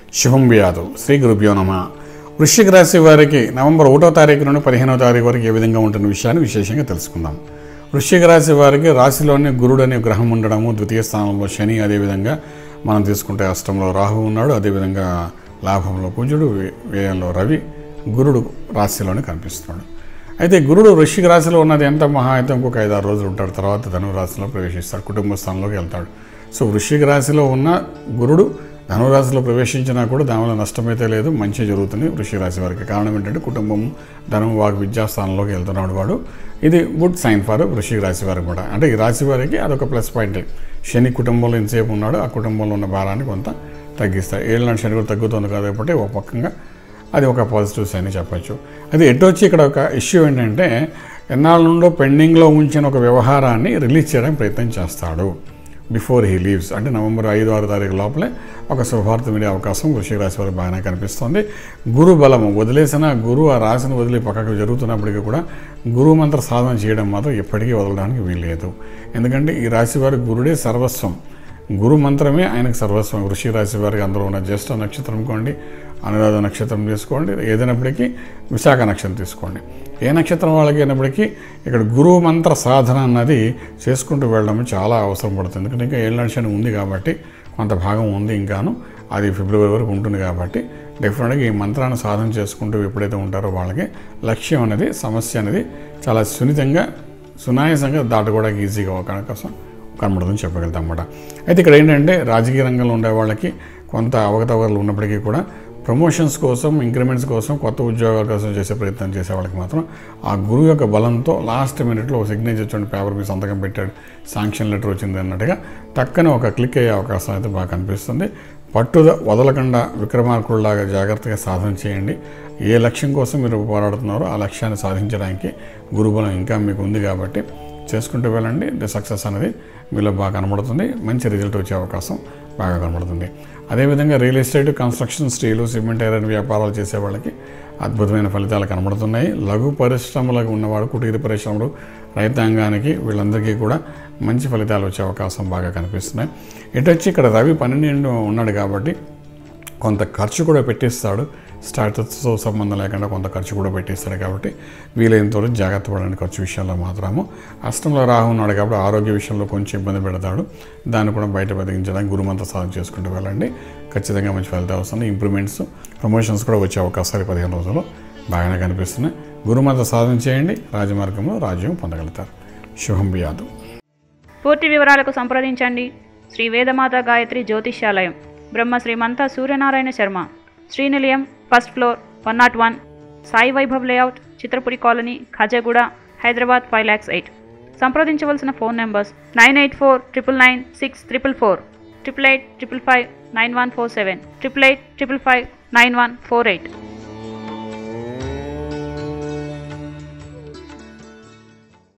శుభం వ్యాధు శ్రీ గురుభ్యో నమ వృశ్చిక రాశి వారికి నవంబర్ ఒకటో తారీఖు నుండి పదిహేనో తారీఖు వరకు ఏ విధంగా ఉంటున్న విషయాన్ని విశేషంగా తెలుసుకుందాం వృశ్చిక రాశి వారికి రాశిలోనే గురుడు అనే గ్రహం ఉండడము ద్వితీయ స్థానంలో శని అదేవిధంగా మనం తీసుకుంటే అష్టంలో రాహు ఉన్నాడు అదేవిధంగా లాభంలో కుజుడు వే- వ్యయంలో రవి గురుడు రాశిలోనే కనిపిస్తున్నాడు అయితే గురుడు వృశ్చిక రాశిలో ఉన్నది ఎంత మహా అయితే ఇంకొక ఐదు ఆరు రోజులు ఉంటాడు తర్వాత ధనువు రాశిలో ప్రవేశిస్తాడు కుటుంబ స్థానంలోకి వెళ్తాడు సో వృశ్చిక రాశిలో ఉన్న గురుడు ధనురాశిలో ప్రవేశించినా కూడా దానివల్ల నష్టమైతే లేదు మంచి జరుగుతుంది వృశ్చిక రాశి వారికి కారణం ఏంటంటే కుటుంబం ధనం వాక్ విద్యాస్థానంలోకి వెళ్తున్నాడు వాడు ఇది గుడ్ సైన్ ఫర్ వృశ్చిక రాశి వారికి కూడా అంటే ఈ రాశి వారికి అదొక ప్లస్ పాయింట్ శని కుటుంబంలో ఎంతసేపు ఉన్నాడో ఆ కుటుంబంలో ఉన్న భారాన్ని కొంత తగ్గిస్తాయి ఏళ్ళ శని కూడా తగ్గుతుంది కాబట్టి ఒక పక్కంగా అది ఒక పాజిటివ్ సైన్ అని చెప్పచ్చు అది ఎటొచ్చి ఇక్కడ ఒక ఇష్యూ ఏంటంటే ఎన్నాళ్ళ నుండో పెండింగ్లో ఉంచిన ఒక వ్యవహారాన్ని రిలీజ్ చేయడానికి ప్రయత్నం చేస్తాడు బిఫోర్ హీ లీవ్స్ అంటే నవంబర్ ఐదు ఆరు తారీఖు లోపలే ఒక శుభార్త వినే అవకాశం వృషిక రాశి వారికి బాగానే కనిపిస్తుంది గురు బలము వదిలేసిన గురు ఆ రాశిని వదిలి పక్కకు జరుగుతున్నప్పటికీ కూడా గురువు మంత్ర సాధన చేయడం మాత్రం ఎప్పటికీ వదలడానికి వీల్లేదు ఎందుకంటే ఈ రాశి వారి గురుడే సర్వస్వం గురు మంత్రమే ఆయనకు సర్వస్వం వృషి రాశి వారికి అందరూ ఉన్న జ్యేష్ఠ నక్షత్రం అనుకోండి అనురాధ నక్షత్రం తీసుకోండి ఏదైనప్పటికీ విశాఖ నక్షత్రం తీసుకోండి ఏ నక్షత్రం వాళ్ళకి అయినప్పటికీ ఇక్కడ గురువు మంత్ర సాధన అన్నది చేసుకుంటూ వెళ్ళడం చాలా అవసరం పడుతుంది ఎందుకంటే ఇంకా ఏళ్ళ శని ఉంది కాబట్టి కొంత భాగం ఉంది ఇంకాను అది ఫిబ్రవరి వరకు ఉంటుంది కాబట్టి డెఫినెట్గా ఈ మంత్రాన్ని సాధన చేసుకుంటూ ఎప్పుడైతే ఉంటారో వాళ్ళకి లక్ష్యం అనేది సమస్య అనేది చాలా సున్నితంగా సునాయాసంగా దాటుకోవడానికి ఈజీగా ఒక అవకాశం కనబడుతుందని చెప్పగలుగుతాం అన్నమాట అయితే ఇక్కడ ఏంటంటే రాజకీయ రంగంలో ఉండే వాళ్ళకి కొంత అవకతవకలు ఉన్నప్పటికీ కూడా ప్రమోషన్స్ కోసం ఇంక్రిమెంట్స్ కోసం కొత్త ఉద్యోగాల కోసం చేసే ప్రయత్నం చేసే వాళ్ళకి మాత్రం ఆ గురువు యొక్క బలంతో లాస్ట్ మినిట్లో ఒక సిగ్నేచర్ చూడండి పేపర్ మీద సంతకం పెట్టాడు శాంక్షన్ లెటర్ వచ్చింది అన్నట్టుగా టక్కన ఒక క్లిక్ అయ్యే అవకాశం అయితే బాగా కనిపిస్తుంది పట్టుద వదలకుండా విక్రమార్కుల్లాగా జాగ్రత్తగా సాధన చేయండి ఏ లక్ష్యం కోసం మీరు పోరాడుతున్నారో ఆ లక్ష్యాన్ని సాధించడానికి గురుబలం ఇంకా మీకు ఉంది కాబట్టి చేసుకుంటూ వెళ్ళండి ది సక్సెస్ అనేది మీలో బాగా కనబడుతుంది మంచి రిజల్ట్ వచ్చే అవకాశం బాగా కనబడుతుంది అదేవిధంగా real estate construction steel cement iron వ్యాపారాలు చేసే వాళ్ళకి అద్భుతమైన ఫలితాలు కనబడుతున్నాయి లఘు పరిశ్రమలకు ఉన్నవాడు కుటీర పరిశ్రమలు రైతాంగానికి వీళ్ళందరికీ కూడా మంచి ఫలితాలు వచ్చే అవకాశం బాగా కనిపిస్తున్నాయి ఇటు వచ్చి ఇక్కడ రవి పన్నెండు ఉన్నాడు కాబట్టి కొంత ఖర్చు కూడా పెట్టిస్తాడు స్టార్టర్స్తో సంబంధం లేకుండా కొంత ఖర్చు కూడా పెట్టిస్తాడు కాబట్టి వీలైనంత వరకు జాగ్రత్త పడండి ఖర్చు విషయంలో మాత్రము అష్టంలో రాహు ఉన్నాడు కాబట్టి ఆరోగ్య విషయంలో కొంచెం ఇబ్బంది పెడతాడు దాన్ని కూడా బయట బతికించడానికి గురుమంత్ర సాధన చేసుకుంటూ వెళ్ళండి ఖచ్చితంగా మంచి ఫలితాలు వస్తుంది ఇంప్రూవ్మెంట్స్ ప్రమోషన్స్ కూడా వచ్చే అవకాశాలు ఈ పదిహేను రోజుల్లో బాగానే కనిపిస్తున్నాయి గురుమంత్ర సాధన చేయండి రాజమార్గంలో రాజ్యం పొందగలుగుతారు శుభం బియాదు పూర్తి వివరాలకు సంప్రదించండి Shri Vedamata Gayatri Jyotishyalayam Brahma Shrimanta Suryanarayana Sharma Srinilayam first floor one nought one Sai Vaibhav layout Chitrapuri colony Khajaguda Hyderabad five lakhs eight సంప్రదించవలసిన phone numbers nine eight four triple nine six triple four triple eight triple five nine one four seven triple eight triple five nine one four eight